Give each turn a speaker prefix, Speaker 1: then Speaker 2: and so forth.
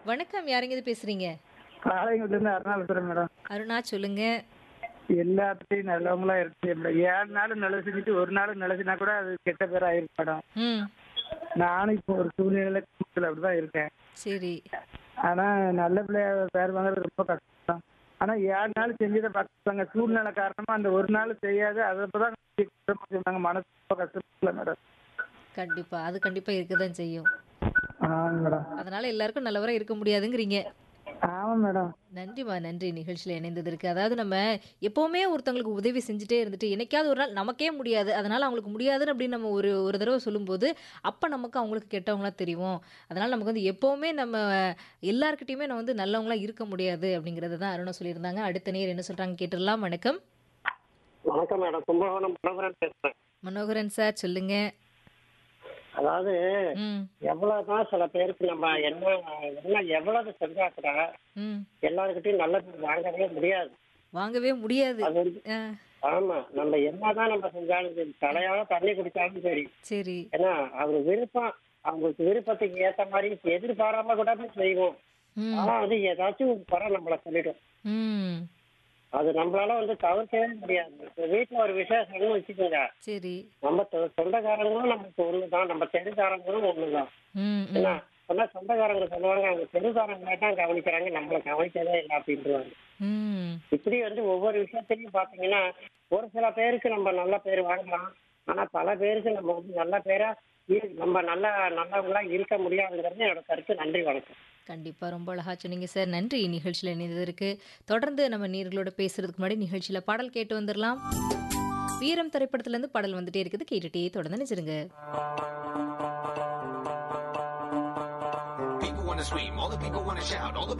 Speaker 1: வணக்கம் யாருங்க இது பேசுறீங்க
Speaker 2: காலைங்கள்ல இருந்து அருணா பேசுறேன் மேடம்
Speaker 1: அருணா சொல்லுங்க
Speaker 2: எல்லாத்தையும் நல்லவங்களா இருக்கு மேடம் ஏழு நாள் நல்லது செஞ்சுட்டு ஒரு நாள் நல்லதுன்னா கூட அது கெட்ட பேர் ஆயிருக்கு மேடம்
Speaker 1: ம்
Speaker 2: நானும் இப்போ ஒரு சூழ்நிலையில குடும்பத்துல அப்படிதான் இருக்கேன்
Speaker 1: சரி
Speaker 2: ஆனா நல்ல பிள்ளைய பேர் வாங்குறது ரொம்ப கஷ்டம் ஆனா ஏழு நாள் செஞ்சதை பார்த்தாங்க சூழ்நிலை காரணமா அந்த ஒரு நாள் செய்யாது அதை தான் சொன்னாங்க மனசு ரொம்ப கஷ்டப்படல மேடம்
Speaker 1: கண்டிப்பா அது கண்டிப்பா இருக்கதான் செய்யும்
Speaker 2: ஆமாங்க மேடம்
Speaker 1: அதனால எல்லாருக்கும் நல்லவரா இருக்க முடியாதுங்கிறீங்க
Speaker 2: ஆமா மேடம்
Speaker 1: நன்றிம்மா நன்றி நிகழ்ச்சியில் இணைந்ததற்கு அதாவது நம்ம எப்போவுமே ஒருத்தவங்களுக்கு உதவி செஞ்சுட்டே இருந்துட்டு என்னைக்காவது ஒரு நாள் நமக்கே முடியாது அதனால் அவங்களுக்கு முடியாதுன்னு அப்படின்னு நம்ம ஒரு ஒரு தடவை சொல்லும்போது அப்போ நமக்கு அவங்களுக்கு கெட்டவங்களா தெரியும் அதனால் நமக்கு வந்து எப்போவுமே நம்ம எல்லாருக்கிட்டையுமே நம்ம வந்து நல்லவங்களா இருக்க முடியாது அப்படிங்கிறத தான் அருணா சொல்லியிருந்தாங்க அடுத்த நேர் என்ன சொல்கிறாங்க கேட்டுடலாம் வணக்கம்
Speaker 3: வணக்கம் மேடம் கும்பகோணம் பிரபரன் பேசுறேன்
Speaker 1: மனோகரன் சார் சொல்லுங்க
Speaker 3: அதாவது
Speaker 1: ம்
Speaker 3: எவ்வளவுதான் சில பேருக்கு நம்ம என்ன என்ன எவ்வளவு செஞ்சா கூட
Speaker 1: ம்
Speaker 3: எல்லாருக்கிட்டையும் நல்ல பேர் வாங்கவே முடியாது
Speaker 1: வாங்கவே முடியாது
Speaker 3: அது வந்து
Speaker 1: ஆ,
Speaker 3: ஆமா நம்ம என்னதான் நம்ம செஞ்சாலும் சரி தலையால தண்ணி குடிச்சாலும் சரி
Speaker 1: சரி
Speaker 3: ஏன்னா அவங்க விருப்பம் அவங்களுக்கு விருப்பத்துக்கு ஏத்த மாதிரி எதிர்பாராம கூட போய் செய்வோம்
Speaker 1: ம்
Speaker 3: ஆனா அது ஏதாச்சும் ஒரு குறை நம்மள சொல்லிடும்
Speaker 1: ம்
Speaker 3: அது நம்மளால வந்து தவிர்க்கவே முடியாது இப்ப வீட்டுல ஒரு விசேஷம்னு வச்சுக்கோங்க
Speaker 1: சரி
Speaker 3: நம்ம சொ- சொந்தக்காரங்களும் நமக்கு ஒண்ணுதான் நம்ம தெருக்காரங்களும் ஒண்ணுதான்
Speaker 1: ம் ம்
Speaker 3: ஏன்னா சொன்னா சொந்தக்காரங்க சொல்லுவாங்க அவங்க தெருக்காரங்களை தான் கவனிக்கிறாங்க நம்மள கவனிக்கவே இல்லை அப்படின்றாங்க
Speaker 1: ம்
Speaker 3: இப்படி வந்து ஒவ்வொரு விஷயத்திலையும் பாத்தீங்கன்னா ஒரு சில பேருக்கு நம்ம நல்ல பேர் வாங்கலாம் ஆனா பல பேருக்கு நம்ம வந்து நல்ல பேரா இரு- நம்ம நல்ல நல்லவங்களா இருக்க முடியாதுங்கிறது என்னோட கருத்து நன்றி வணக்கம்
Speaker 1: கண்டிப்பா ரொம்ப அழகா சொன்னீங்க சார் நன்றி நிகழ்ச்சியில் இணைந்ததற்கு தொடர்ந்து நம்ம நீர்களோட பேசுறதுக்கு முன்னாடி நிகழ்ச்சியில பாடல் கேட்டு வந்துடலாம் வீரம் திரைப்படத்துல இருந்து பாடல் வந்துட்டே இருக்குது கேட்டுட்டே தொடர்ந்து நினைச்சிருங்க
Speaker 4: People wanna scream, all the people wanna shout, all the